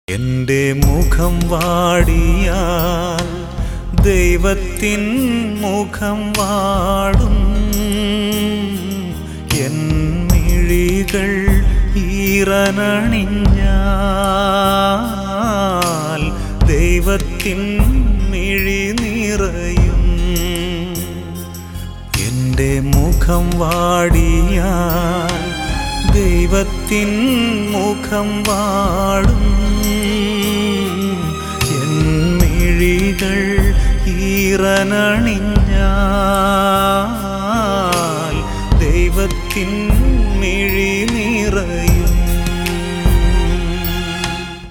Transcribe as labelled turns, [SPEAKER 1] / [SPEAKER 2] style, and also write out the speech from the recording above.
[SPEAKER 1] എൻ്റെ മുഖം വാടിയാൽ ദൈവത്തിൻ മുഖം വാടും എൻ മിഴികൾ ഈറനണിഞ്ഞാൽ ദൈവത്തിൻ മിഴി നിറയും എൻ്റെ മുഖം വാടിയാൽ ദൈവത്തിൻ മുഖം വാടും എൻ മിഴികൾ ഈറനണിഞ്ഞാൽ